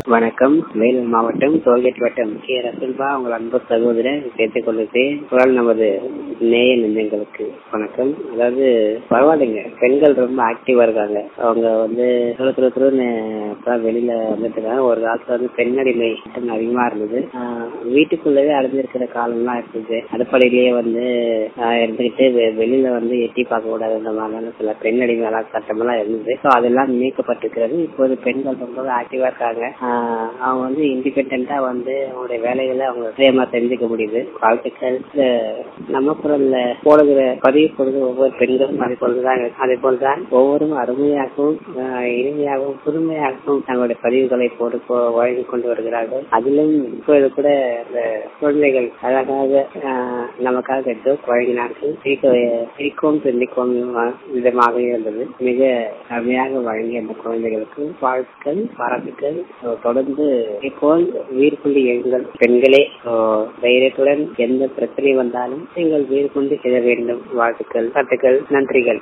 வணக்கம் வேலூர் மாவட்டம் டோல்கேட் வட்டம் கே ரசல்பா உங்கள் அன்பு சகோதரர் சேர்த்துக் கொள்ளுது குரல் நமது நேய நெஞ்சங்களுக்கு வணக்கம் அதாவது பரவாயில்லைங்க பெண்கள் ரொம்ப ஆக்டிவா இருக்காங்க அவங்க வந்து துரு துரு துருன்னு இப்பதான் வெளியில வந்துட்டு இருக்காங்க ஒரு காலத்துல வந்து பெண்ணடிமை மட்டும் அதிகமா இருந்தது ஆஹ் வீட்டுக்குள்ளவே அடைஞ்சிருக்கிற காலம்லாம் இருந்தது அடுப்படையிலேயே வந்து ஆஹ் இருந்துகிட்டு வெ- வெளியில வந்து எட்டி பார்க்க கூடாது அந்த மாதிரிலாம் சில பெண்ணடிமை சட்டமெல்லாம் இருந்தது ஸோ அதெல்லாம் நீக்கப்பட்டிருக்கிறது இப்போது பெண்கள் ரொம்ப ஆக்டிவா இருக்காங்க ஆஹ் அவங்க வந்து இண்டிபெண்டா வந்து அவங்களுடைய வேலைகளை அவங்க சுயமா தெரிஞ்சுக்க முடியுது வாழ்த்துக்கள் இந்த நம்ம குரல்ல போடுகிற பதிவு பொழுது ஒவ்வொரு பெண்களும் அதே போலதான் அதே போலதான் ஒவ்வொரு அருமையாகவும் ஆஹ் இனிமையாகவும் புதுமையாகவும் தங்களுடைய பதிவுகளை போட்டு போ- வழங்கி கொண்டு வருகிறார்கள் அதிலும் இப்பொழுது கூட அந்த குழந்தைகள் அழகாக ஆஹ் நமக்காக ஜோக் வழங்கினார்கள் சிரிக்க சிரிக்கவும் சிந்திக்கவும் விதமாக இருந்தது மிக அருமையாக வழங்கிய அந்த குழந்தைகளுக்கு வாழ்த்துக்கள் பாராட்டுக்கள் So, தொடர்ந்து இப்போல் வீர் கொண்டு எழுங்கள் பெண்களே So, தைரியத்துடன் எந்த பிரச்சனை வந்தாலும் நீங்கள் வீர் கொண்டு செல்ல வேண்டும் வாழ்த்துக்கள் பாட்டுக்கள் நன்றிகள்